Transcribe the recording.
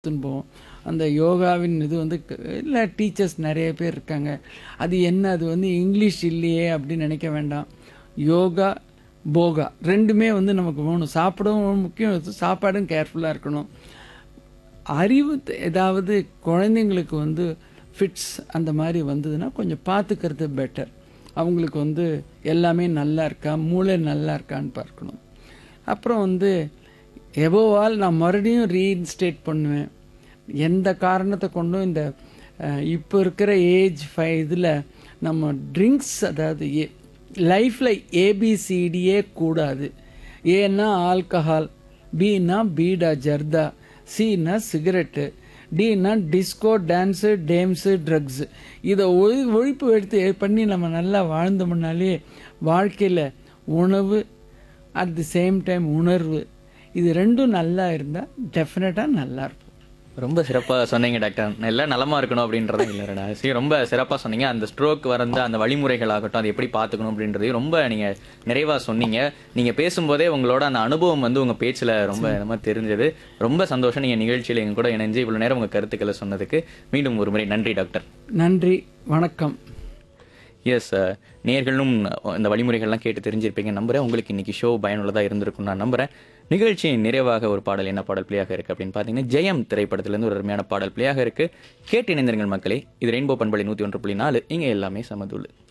எடுத்துன்னு போவோம் அந்த யோகாவின் இது வந்து இல்லை டீச்சர்ஸ் நிறைய பேர் இருக்காங்க அது என்ன அது வந்து இங்கிலீஷ் இல்லையே அப்படின்னு நினைக்க வேண்டாம் யோகா போகா ரெண்டுமே வந்து நமக்கு வேணும் சாப்பிடவும் முக்கியம் சாப்பாடும் கேர்ஃபுல்லாக இருக்கணும் அறிவு த- ஏதாவது குழந்தைங்களுக்கு வந்து ஃபிட்ஸ் அந்த மாதிரி வந்ததுன்னா கொஞ்சம் பார்த்துக்கிறது பெட்டர் அவங்களுக்கு வந்து எல்லாமே நல்லா இருக்கா மூளை நல்லா இருக்கான்னு பார்க்கணும் அப்புறம் வந்து எபோவால் நான் மறுபடியும் ரீஇன்ஸ்டேட் பண்ணுவேன் எந்த காரணத்தை கொண்டும் இந்த அஹ், இப்போ இருக்கிற ஏஜ் ஃபை இதில் நம்ம ட்ரிங்க்ஸ் அதாவது ஏ லைஃப்பில் ஏபிசிடியே கூடாது ஏன்னா ஆல்கஹால் பின்னா பீடா ஜர்தா சின்னா சிகரெட்டு டின்னா டிஸ்கோ டான்ஸு டேம்ஸு ட்ரக்ஸு இதை ஒழி ஒழிப்பு எடுத்து பண்ணி நம்ம நல்லா வாழ்ந்தோம்னாலே வாழ்க்கையில் உணவு அட் தி சேம் டைம் உணர்வு இது ரெண்டும் நல்லா இருந்தால் டெஃபினட்டாக நல்லா இருக்கும் ரொம்ப சிறப்பாக சொன்னீங்க டாக்டர் எல்லாம் நலமா இருக்கணும் அப்படின்றதும் இல்லைடா சரி ரொம்ப சிறப்பாக சொன்னீங்க அந்த ஸ்ட்ரோக் வரந்த அந்த வழிமுறைகள் ஆகட்டும் அதை எப்படி பார்த்துக்கணும் அப்படின்றதையும் ரொம்ப நீங்கள் நிறைவாக சொன்னீங்க நீங்கள் பேசும்போதே உங்களோட அந்த அனுபவம் வந்து உங்கள் பேச்சில் ரொம்ப நம்ம தெரிஞ்சது ரொம்ப சந்தோஷம் நீங்கள் நிகழ்ச்சியில் எங்க கூட இணைஞ்சு இவ்வளோ நேரம் உங்கள் கருத்துக்களை சொன்னதுக்கு மீண்டும் ஒரு முறை நன்றி டாக்டர் நன்றி வணக்கம் எஸ் நேர்களும் இந்த வழிமுறைகள்லாம் கேட்டு தெரிஞ்சிருப்பீங்க நம்புறேன் உங்களுக்கு இன்னைக்கு ஷோ பயனுள்ளதாக இருந்திருக்கும் நான் நம்புறேன் நிகழ்ச்சியின் நிறைவாக ஒரு பாடல் என்ன பாடல் பிளேயாக இருக்கு அப்படின்னு பார்த்தீங்கன்னா ஜெயம் திரைப்படத்திலேருந்து ஒரு அருமையான பாடல் பிளேயாக இருக்கு கேட்டு இணைந்திருங்கள் மக்களே இது ரெயின்போ பண்பலை நூற்றி ஒன்று புள்ளி நாலு இங்கே எல்லாமே சமதுள்ளு